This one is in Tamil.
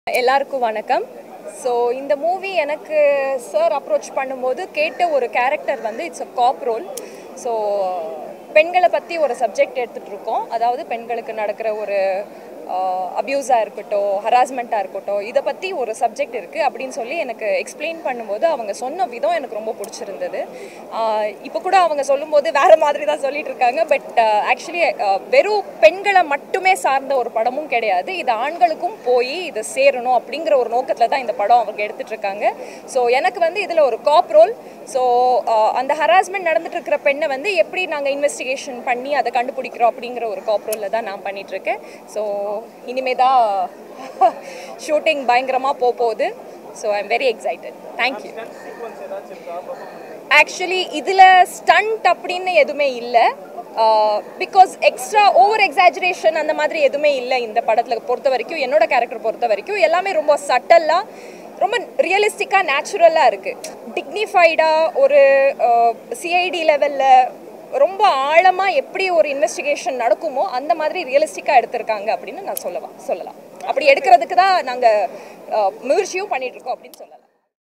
எல்லாருக்கும் வணக்கம் ஸோ இந்த மூவி எனக்கு சார் அப்ரோச் பண்ணும்போது கேட்ட ஒரு கேரக்டர் வந்து it's a cop role so பெண்களை பற்றி ஒரு சப்ஜெக்ட் எடுத்துகிட்டு இருக்கோம் அதாவது பெண்களுக்கு நடக்கிற ஒரு அப்யூஸாக இருக்கட்டும் ஹராஸ்மெண்ட்டாக இருக்கட்டும் இதை பற்றி ஒரு சப்ஜெக்ட் இருக்குது அப்படின்னு சொல்லி எனக்கு எக்ஸ்பிளைன் பண்ணும்போது அவங்க சொன்ன விதம் எனக்கு ரொம்ப பிடிச்சிருந்தது இப்போ கூட அவங்க சொல்லும்போது வேறு மாதிரி தான் சொல்லிட்டு இருக்காங்க பட் ஆக்சுவலி வெறும் பெண்களை மட்டுமே சார்ந்த ஒரு படமும் கிடையாது இது ஆண்களுக்கும் போய் இது சேரணும் அப்படிங்கிற ஒரு நோக்கத்தில் தான் இந்த படம் அவங்க எடுத்துட்டு இருக்காங்க ஸோ எனக்கு வந்து இதில் ஒரு காப் ரோல் ஸோ அந்த ஹராஸ்மெண்ட் நடந்துட்டு இருக்கிற பெண்ணை வந்து எப்படி நாங்கள் இன்வெஸ்டிகேஷன் பண்ணி அதை கண்டுபிடிக்கிறோம் அப்படிங்கிற ஒரு காப் ரோலில் தான் நான் பண்ணிட்டு இருக்கேன் ஸோ இனிமே தான் ஷூட்டிங் பயங்கரமாக போக போகுது so I am very excited thank you actually இதில் ஸ்டண்ட் அப்படின்னு எதுவுமே இல்லை பிகாஸ் எக்ஸ்ட்ரா ஓவர் எக்ஸாஜரேஷன் அந்த மாதிரி எதுவுமே இல்லை இந்த படத்தில் பொறுத்த வரைக்கும் என்னோட கேரக்டர் பொறுத்த வரைக்கும் எல்லாமே ரொம்ப சட்டலாக ரொம்ப ரியலிஸ்டிக்காக நேச்சுரலாக இருக்குது டிக்னிஃபைடாக ஒரு சிஐடி லெவலில் ரொம்ப ஆழமாக எப்படி ஒரு இன்வெஸ்டிகேஷன் நடக்குமோ அந்த மாதிரி ரியலிஸ்டிக்காக எடுத்திருக்காங்க அப்படின்னு நான் சொல்லலாம் சொல்லலாம் அப்படி எடுக்கிறதுக்கு தான் நாங்கள் முயற்சியும் பண்ணிகிட்ருக்கோம் அப்படின்னு சொல்லலாம்